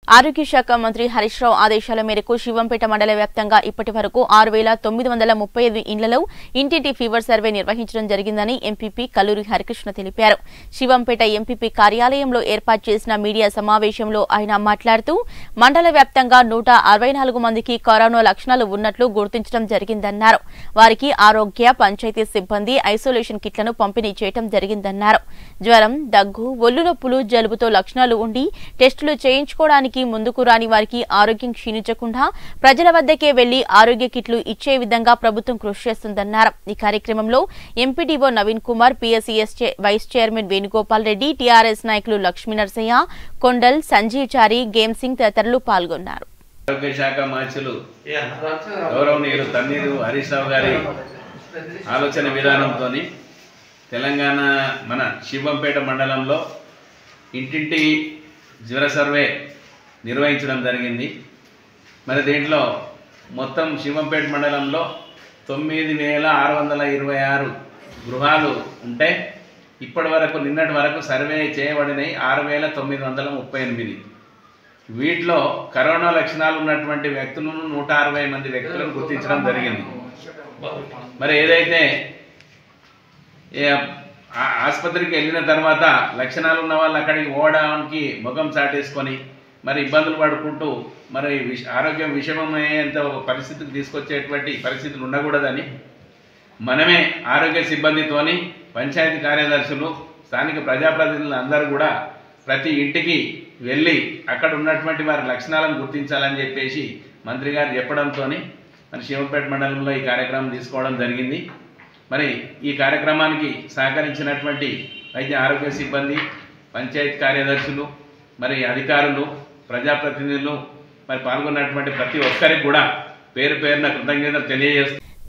ఆరోగ్య శాఖ మంత్రి హరీష్ రావు ఆదేశాల మేరకు శివంపేట మండల వ్యాప్తంగా ఇప్పటి వరకు ఆరు వేల తొమ్మిది వందల ముప్పై ఐదు ఇండ్లలో ఇంటింటి ఫీవర్ సర్వే నిర్వహించడం జరిగిందని ఎంపీపీ కల్లూరి హరికృష్ణ తెలిపారు శివంపేట ఎంపీపీ కార్యాలయంలో ఏర్పాటు చేసిన మీడియా సమావేశంలో ఆయన మాట్లాడుతూ మండల వ్యాప్తంగా నూట అరవై నాలుగు మందికి కరోనా లక్షణాలు ఉన్నట్లు గుర్తించడం జరిగిందన్నారు వారికి ఆరోగ్య పంచాయతీ సిబ్బంది ఐసోలేషన్ కిట్లను పంపిణీ చేయడం జరిగిందన్నారు జ్వరం దగ్గు ఒళ్ళు నొప్పులు జలుబుతో లక్షణాలు ఉండి టెస్టులు చేయించుకోవడానికి ముందుకు రాని వారికి ఆరోగ్యం క్షీణించకుండా ప్రజల వద్దకే వెళ్లి ఆరోగ్య కిట్లు ఇచ్చే విధంగా ప్రభుత్వం కృషి చేస్తుందన్నారు ఈ కార్యక్రమంలో ఎంపీడీఓ నవీన్ కుమార్ పీఎస్ఈఎస్ చే- vice chairman Venugopal Reddy TRS నాయకులు లక్ష్మీ నరసయ్య కొండల్ సంజీవ్ చారి గేమ్ సింగ్ తదితరులు పాల్గొన్నారు ఆరోగ్య శాఖ మార్చులు గౌరవనీయులు తన్నీరు హరీష్ రావు గారి ఆలోచన విధానంతో తెలంగాణ మన శివంపేట మండలంలో ఇంటింటి జ్వర సర్వే నిర్వహించడం జరిగింది మరి దీంట్లో మొత్తం శివంపేట మండలంలో తొమ్మిది వేల ఆరు వందల ఇరవై ఆరు గృహాలు ఉంటే ఇప్పటి వరకు నిన్నటి వరకు సర్వే చేయబడినాయి ఆరు వేల తొమ్మిది వందల ముప్పై ఎనిమిది వీటిలో కరోనా లక్షణాలు ఉన్నటువంటి వ్యక్తులను నూట అరవై మంది వ్యక్తులను గుర్తించడం జరిగింది మరి ఏదైతే ఏ ఆ- ఆసుపత్రికి వెళ్ళిన తర్వాత లక్షణాలు ఉన్న వాళ్ళు అక్కడికి పోవడానికి ముఖం చాటేసుకొని మరి ఇబ్బందులు పడుకుంటూ మరి విష ఆరోగ్యం విషమమయ్యేంత ఒక పరిస్థితికి తీసుకొచ్చేటువంటి పరిస్థితులు ఉండకూడదని మనమే ఆరోగ్య సిబ్బందితోని పంచాయతీ కార్యదర్శులు స్థానిక ప్రజాప్రతినిధులు అందరూ కూడా ప్రతి ఇంటికి వెళ్ళి అక్కడ ఉన్నటువంటి వారి లక్షణాలను గుర్తించాలని చెప్పేసి మంత్రి గారు చెప్పడంతో మరి శివపేట మండలంలో ఈ కార్యక్రమం తీసుకోవడం జరిగింది మరి ఈ కార్యక్రమానికి సహకరించినటువంటి వైద్య ఆరోగ్య సిబ్బంది పంచాయతీ కార్యదర్శులు మరి అధికారులు ప్రజాప్రతినిధులు మరి పాల్గొన్నటువంటి ప్రతి ఒక్కరికి కూడా పేరు పేరున కృతజ్ఞతలు తెలియజేస్తూ